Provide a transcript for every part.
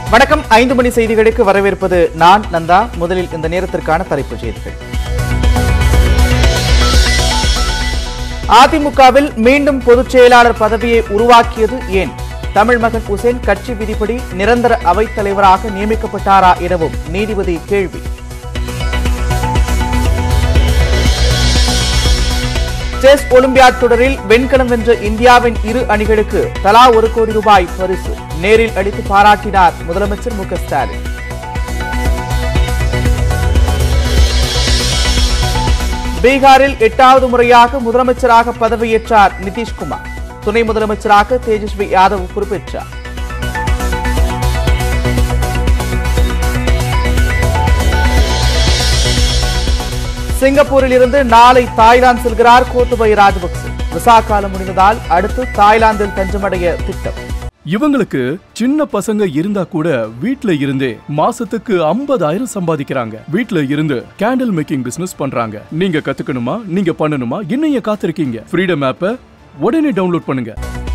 வணக்கம் ஐந்து மணி செய்திகளுக்கு வரவேற்பது நான் நந்தா முதலில் இந்த நேரத்திற்கான தலைப்புச் செய்திகள் அதிமுகவில் மீண்டும் பொதுச் செயலாளர் பதவியை உருவாக்கியது ஏன் தமிழ் மகன் உசேன் கட்சி விதிப்படி நிரந்தர அவைத் தலைவராக நியமிக்கப்பட்டாரா எனவும் நீதிபதி கேள்வி செஸ் ஒலிம்பியாட் தொடரில் வெண்கலம் வென்ற இந்தியாவின் இரு அணிகளுக்கு தலா ஒரு கோடி ரூபாய் பரிசு நேரில் அடித்து பாராட்டினார் முதலமைச்சர் மு க ஸ்டாலின் பீகாரில் எட்டாவது முறையாக முதலமைச்சராக பதவியேற்றார் நிதிஷ்குமார் துணை முதலமைச்சராக தேஜஸ்வி யாதவ் பொறுப்பேற்றார் சிங்கப்பூரில் இருந்து நாளை தாய்லாந்து செல்கிறார் கோத்தபய ராஜபக்சே விசா காலம் முடிந்ததால் அடுத்து தாய்லாந்தில் தஞ்சமடைய திட்டம் இவங்களுக்கு சின்ன பசங்க இருந்தா கூட வீட்ல இருந்தே மாசத்துக்கு 50000 சம்பாதிக்கிறாங்க வீட்ல இருந்து கேண்டில் மேக்கிங் பிசினஸ் பண்றாங்க நீங்க கத்துக்கணுமா நீங்க பண்ணணுமா இன்னைய காத்திருக்கீங்க ஃப்ரீடம் ஆப்ப உடனே டவுன்லோட் பண்ணுங்க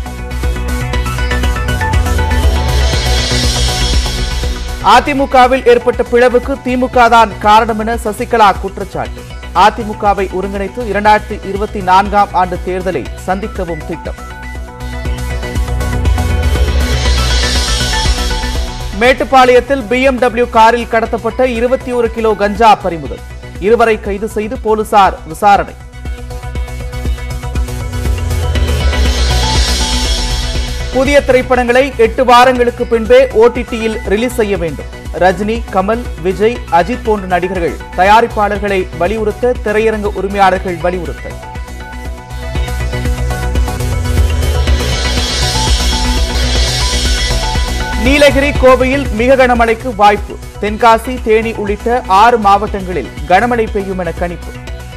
அதிமுகவில் ஏற்பட்ட பிளவுக்கு திமுக தான் காரணம் என சசிகலா குற்றச்சாட்டு அதிமுகவை ஒருங்கிணைத்து இரண்டாயிரத்தி இருபத்தி நான்காம் ஆண்டு தேர்தலை சந்திக்கவும் திட்டம் மேட்டுப்பாளையத்தில் பிஎம்டபிள்யூ காரில் கடத்தப்பட்ட இருபத்தி ஒரு கிலோ கஞ்சா பறிமுதல் இருவரை கைது செய்து போலீசார் விசாரணை புதிய திரைப்படங்களை எட்டு வாரங்களுக்கு பின்பே ஓடிடியில் ரிலீஸ் செய்ய வேண்டும் ரஜினி கமல் விஜய் அஜித் போன்ற நடிகர்கள் தயாரிப்பாளர்களை வலியுறுத்த திரையரங்க உரிமையாளர்கள் வலியுறுத்தல் நீலகிரி கோவையில் மிக கனமழைக்கு வாய்ப்பு தென்காசி தேனி உள்ளிட்ட ஆறு மாவட்டங்களில் கனமழை பெய்யும் என கணிப்பு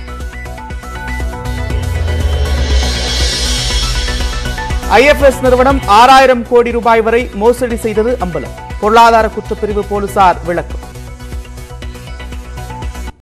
ஐஎஃப்எஸ் நிறுவனம் ஆறாயிரம் கோடி ரூபாய் வரை மோசடி செய்தது அம்பலம் பொருளாதார குற்றப்பிரிவு போலீசார் விளக்கம்